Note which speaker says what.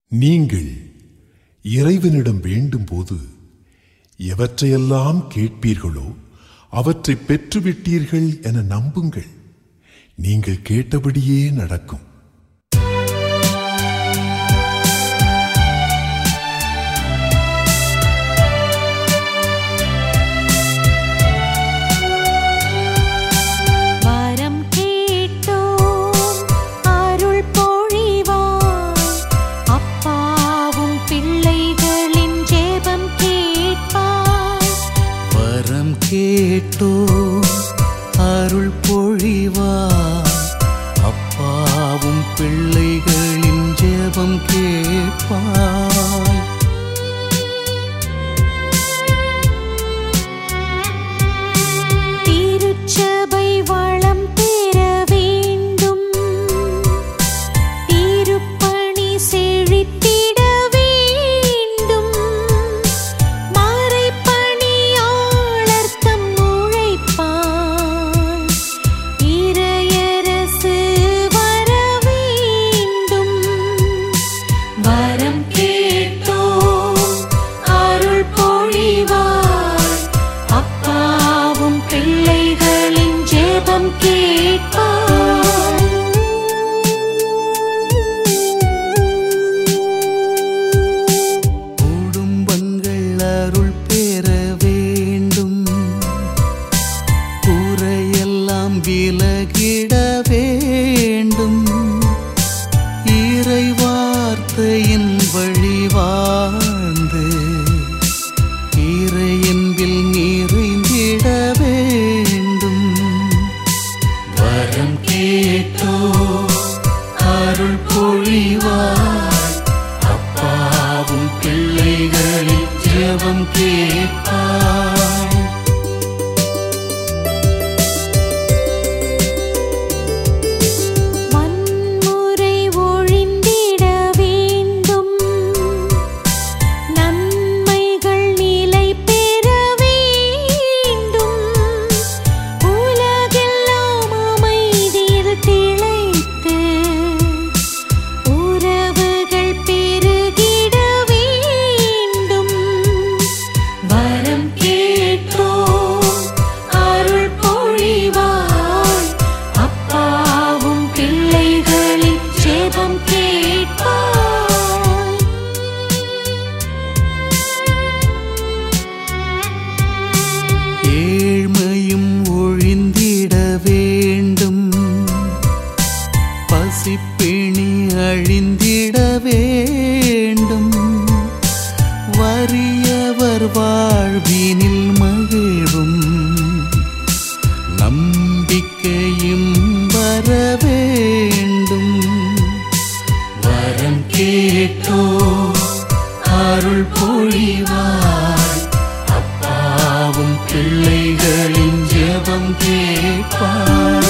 Speaker 1: நீங்கள் இறைவனிடம் வேண்டும்போது எவற்றையெல்லாம் கேட்பீர்களோ அவற்றை பெற்றுவிட்டீர்கள் என நம்புங்கள் நீங்கள் கேட்டபடியே நடக்கும்
Speaker 2: வரம் கேட்டோம் அருள் பொழிவாய் அப்பாவும் பிள்ளைகளின் ஜெபம் கேட்பாய்
Speaker 3: வரம் கேட்டோம் அருள் பொழிவார் அப்பாவும் பிள்ளைகளின் ஜெபம் கேட்பாய்
Speaker 2: திருச்சபை வளம் பெற வேண்டும் திருப்பணி செழித்திட வேண்டும் மறைப்பணியாளர் தம் உழைப்பால் இறையரசு வர வேண்டும் வரம் கேட்டோம் அருள் பொழிவாய் அப்பாவும் பிள்ளைகளின் ஜெபம் கேட்பாய்
Speaker 3: குடும்பங்கள் அருள் பெற வேண்டும் குறையெல்லாம் விலகிட வேண்டும் இறை வார்த்தையின் வழி வாழ்ந்து இறையன்பில் நிறைந்திட வேண்டும் வரம் கேட்டோ அருள் பொழிவாய் அப்பாவும் பிள்ளைகளின் ஜெபம் கேட்பாய்
Speaker 2: வன்முறை ஒழிந்திட வேண்டும் நன்மைகள் நிலை பெற வேண்டும் உலகெல்லாம் அமைதியில் திளைத்து உறவுகள் பெருகிட வேண்டும் வரம் கேட்டோம் அருள் பொழிவாய் அப்பாவும் பிள்ளைகளின் ஜெபம் கேட்பாய்
Speaker 3: ஏழ்மையும் ஒழிந்திட வேண்டும் பசிப்பிணி அழிந்திட வேண்டும் வறியவர் வாழ்வினில் மகிழ்வும் நம்பிக்கையும் வர வேண்டும் வரம் கேட்டோ அருள் பொழிவாய் அப்பாவும் பிள்ளைகளின் ஜெபம் கேட்பாய்